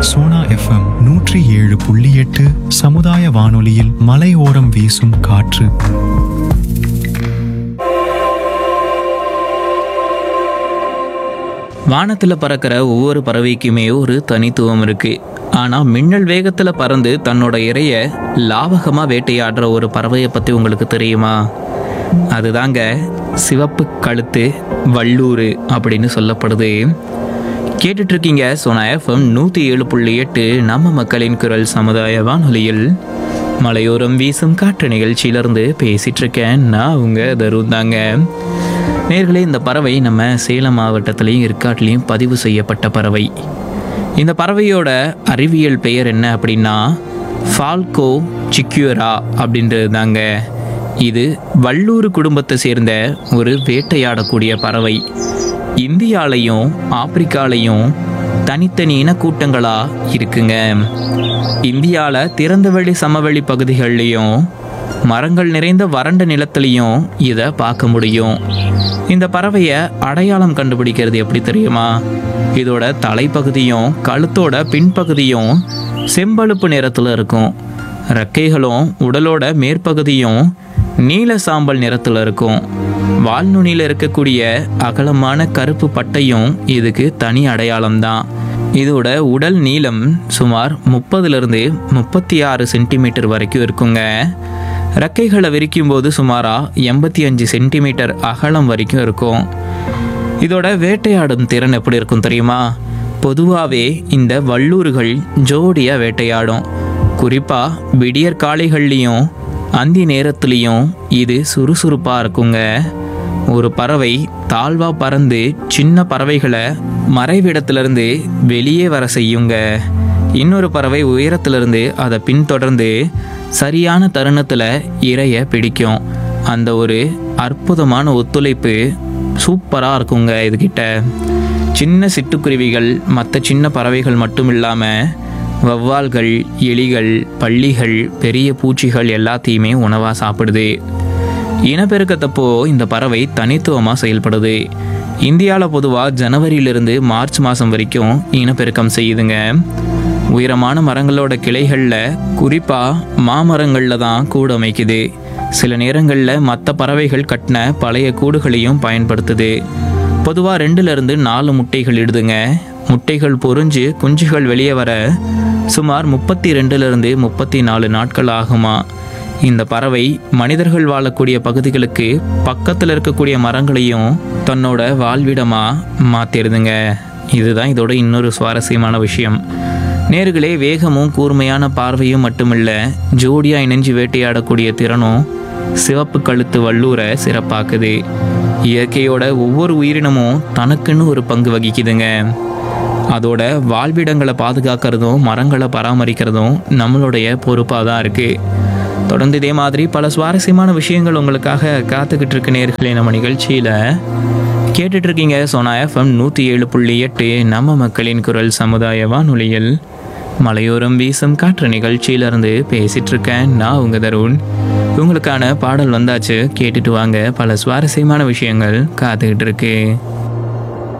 Sona FM நூற்றி ஏழு புள்ளி எட்டு சமுதாய வானொலியில் மலையோரம் வீசும் காற்று வானத்தில் பறக்கிற ஒவ்வொரு பறவைக்குமே ஒரு தனித்துவம் இருக்கு ஆனால் மின்னல் வேகத்தில் பறந்து தன்னோட இரைய லாவகமாக வேட்டையாடுற ஒரு பறவையை பற்றி உங்களுக்கு தெரியுமா அதுதாங்க சிவப்பு கழுத்து வள்ளூர் அப்படின்னு சொல்லப்படுது கேட்டுட்டு இருக்கீங்க சோனா எஃப்எம் நூற்றி ஏழு புள்ளி எட்டு நம்ம மக்களின் குரல் சமுதாய வானொலியில் மலையோரம் வீசும் காற்று நிகழ்ச்சியிலிருந்து பேசிட்டு இருக்கேன் நான் உங்க தருண் தாங்க நேர்களே இந்த பறவை நம்ம சேலம் மாவட்டத்திலையும் ஏற்காட்டிலையும் பதிவு செய்யப்பட்ட பறவை இந்த பறவையோட அறிவியல் பெயர் என்ன அப்படின்னா ஃபால்கோ சிக்யூரா அப்படின்றது தாங்க இது வள்ளூர் குடும்பத்தை சேர்ந்த ஒரு வேட்டையாடக்கூடிய பறவை இந்தியாலையும் ஆப்பிரிக்காலையும் தனித்தனி இனக்கூட்டங்களா இருக்குங்க இந்தியாவில் திறந்தவெளி சமவெளி பகுதிகள்லையும் மரங்கள் நிறைந்த வறண்ட நிலத்திலையும் இதை பார்க்க முடியும் இந்த பறவையை அடையாளம் கண்டுபிடிக்கிறது எப்படி தெரியுமா இதோட தலைப்பகுதியும் கழுத்தோட பின்பகுதியும் செம்பழுப்பு நிறத்தில் இருக்கும் ரெக்கைகளும் உடலோட மேற்பகுதியும் நீல சாம்பல் நிறத்தில் இருக்கும் வால்நுனியில் இருக்கக்கூடிய அகலமான கருப்பு பட்டையும் இதுக்கு தனி அடையாளம்தான் இதோட உடல் நீளம் சுமார் முப்பதுலேருந்து முப்பத்தி ஆறு சென்டிமீட்டர் வரைக்கும் இருக்குங்க ரெக்கைகளை விரிக்கும் போது சுமாராக எண்பத்தி அஞ்சு சென்டிமீட்டர் அகலம் வரைக்கும் இருக்கும் இதோட வேட்டையாடும் திறன் எப்படி இருக்கும் தெரியுமா பொதுவாகவே இந்த வள்ளூர்கள் ஜோடியாக வேட்டையாடும் குறிப்பாக விடியற் காலைகள்லையும் அந்தி நேரத்துலேயும் இது சுறுசுறுப்பாக இருக்குங்க ஒரு பறவை தாழ்வா பறந்து சின்ன பறவைகளை மறைவிடத்திலிருந்து வெளியே வர செய்யுங்க இன்னொரு பறவை உயரத்திலிருந்து அதை பின்தொடர்ந்து சரியான தருணத்தில் இரைய பிடிக்கும் அந்த ஒரு அற்புதமான ஒத்துழைப்பு சூப்பராக இருக்குங்க இதுகிட்ட சின்ன சிட்டுக்குருவிகள் மற்ற சின்ன பறவைகள் மட்டும் இல்லாமல் வவ்வால்கள் எலிகள் பள்ளிகள் பெரிய பூச்சிகள் எல்லாத்தையுமே உணவாக சாப்பிடுது இனப்பெருக்கத்தப்போ இந்த பறவை தனித்துவமாக செயல்படுது இந்தியாவில் பொதுவாக ஜனவரியிலிருந்து மார்ச் மாதம் வரைக்கும் இனப்பெருக்கம் செய்யுதுங்க உயரமான மரங்களோட கிளைகளில் குறிப்பாக மாமரங்களில் தான் கூடு அமைக்குது சில நேரங்களில் மற்ற பறவைகள் கட்டின பழைய கூடுகளையும் பயன்படுத்துது பொதுவாக ரெண்டுலேருந்து நாலு முட்டைகள் இடுதுங்க முட்டைகள் பொறிஞ்சு குஞ்சுகள் வெளியே வர சுமார் முப்பத்தி ரெண்டுலேருந்து முப்பத்தி நாலு நாட்கள் ஆகுமா இந்த பறவை மனிதர்கள் வாழக்கூடிய பகுதிகளுக்கு பக்கத்தில் இருக்கக்கூடிய மரங்களையும் தன்னோட வாழ்விடமாக மாற்றிடுதுங்க இதுதான் இதோட இன்னொரு சுவாரஸ்யமான விஷயம் நேர்களே வேகமும் கூர்மையான பார்வையும் மட்டுமில்ல ஜோடியாக இணைஞ்சு வேட்டையாடக்கூடிய திறனும் சிவப்பு கழுத்து வள்ளூரை சிறப்பாக்குது இயற்கையோட ஒவ்வொரு உயிரினமும் தனக்குன்னு ஒரு பங்கு வகிக்குதுங்க அதோட வாழ்விடங்களை பாதுகாக்கிறதும் மரங்களை பராமரிக்கிறதும் நம்மளுடைய பொறுப்பாக தான் இருக்குது தொடர்ந்து இதே மாதிரி பல சுவாரஸ்யமான விஷயங்கள் உங்களுக்காக காத்துக்கிட்டு இருக்கு நேர்களே நம்ம நிகழ்ச்சியில் கேட்டுட்டு இருக்கீங்க சோனா எஃப்எம் நூற்றி ஏழு புள்ளி எட்டு நம்ம மக்களின் குரல் சமுதாய வானொலியில் மலையோரம் வீசும் காற்று நிகழ்ச்சியிலிருந்து பேசிட்டு இருக்கேன் நான் உங்க தருண் உங்களுக்கான பாடல் வந்தாச்சு கேட்டுட்டு வாங்க பல சுவாரஸ்யமான விஷயங்கள் காத்துக்கிட்டு இருக்கு